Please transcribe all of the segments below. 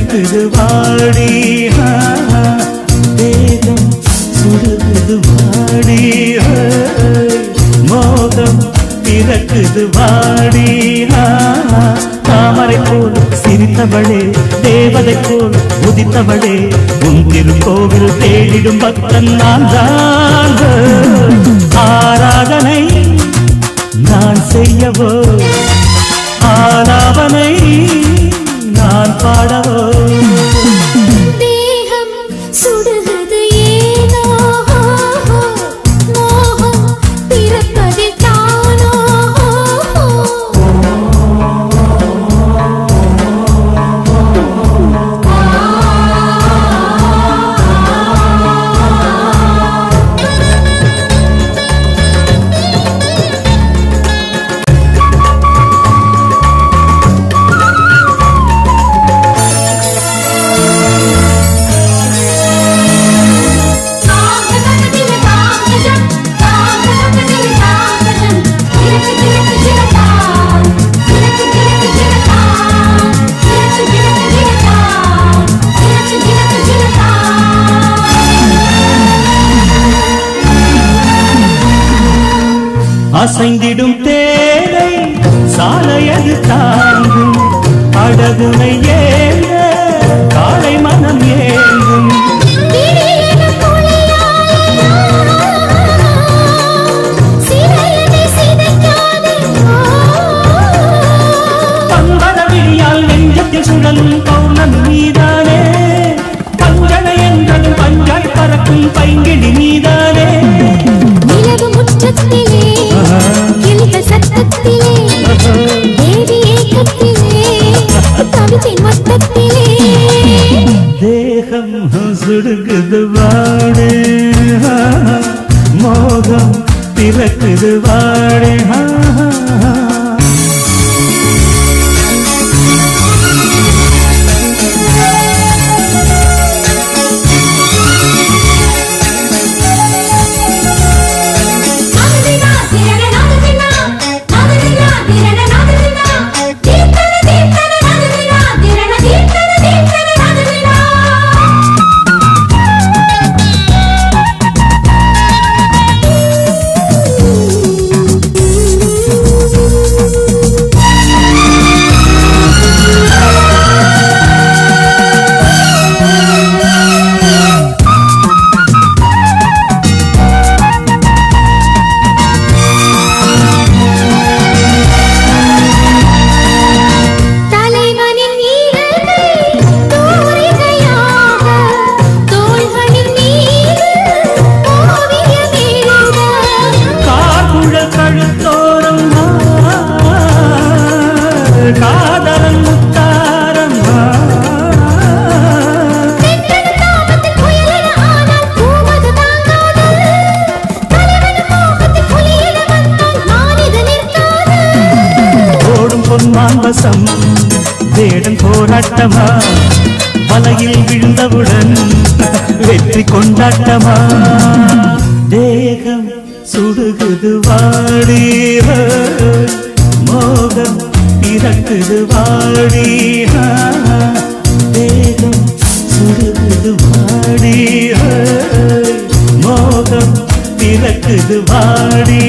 பிறக்குது வாடி ஆ, தேகம் சுடுகுது வாடி ஆ, மோகம் பிறக்குது வாடி ஆ, தாமரை போல் சிரித்தவளே தேவதை போல் உதித்தவளே உன் திருக்கோவில் தேடிடும் பக்தன் நான் தான் ஆராதனை நான் செய்யவோ ஆலாபனை நான் பாடவோ தேகம் சுடுகிறது ஏனோ மோகம் பிறப்பதில் தானோ அசைந்திடும் தேரை சாலையது தாங்கும் அழகுனை ஏங்க காலை மனம் ஏங்கும் பம்பரவிழியால் நெஞ்சத்தில் சுழலும் பௌர்ணமி நீதானே பஞ்சனை என்றதும் பஞ்சாய் பறக்கும் பைங்கிடி நீதானே நிலவு முற்றத்திலே கிளிகள் சத்தத்திலே தேவி ஏக்கத்திலே கவிதை மொத்தத்திலே தேகம் சுடுகுது வாடு மோகம் பிறக்குது வாடு நாததினா திரண நாததினா நாததினா திரண நாததினா தீர்த்தன தீர்த்தன நாததினா திரண தீர்த்தன தீர்த்தன நாததினா தலைவனின் ஈரங்கள் தூரிகையாக தோள்களின் மீது ஓவியம் எழுத கார்குழல் கழுத்தோரம் காதலன் முத்தாரம் தென்றல் தாபத்தில் புயலென ஆனால் பூவது தாங்காது. தலைவன் மோகத்தில் புலியென வந்தால் மானிது நிற்காது. ஓடும் பொன்மான் வசம் வேடன் போராட்டமா வலையில் விழுந்தவுடன் வெற்றி கொண்டாட்டமா தேகம் சுடுகுது வாடி மோகம் பிறக்குது வாடி தேகம் சுடுகுது வாடி மோகம் பிறக்குது வாடி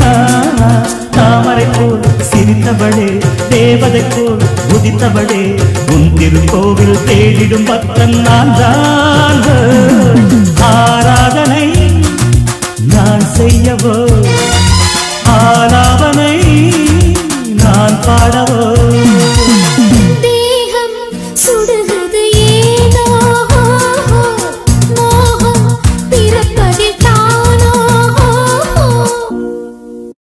தாமரை போல் சிரித்தவளே தேவதை போல் உதித்தவளே உன் திருக்கோவில் தேடிடும் பக்தன் நான் தான் ஆராதனை நான் செய்யவோ ஆலாபனை நான் பாடவோ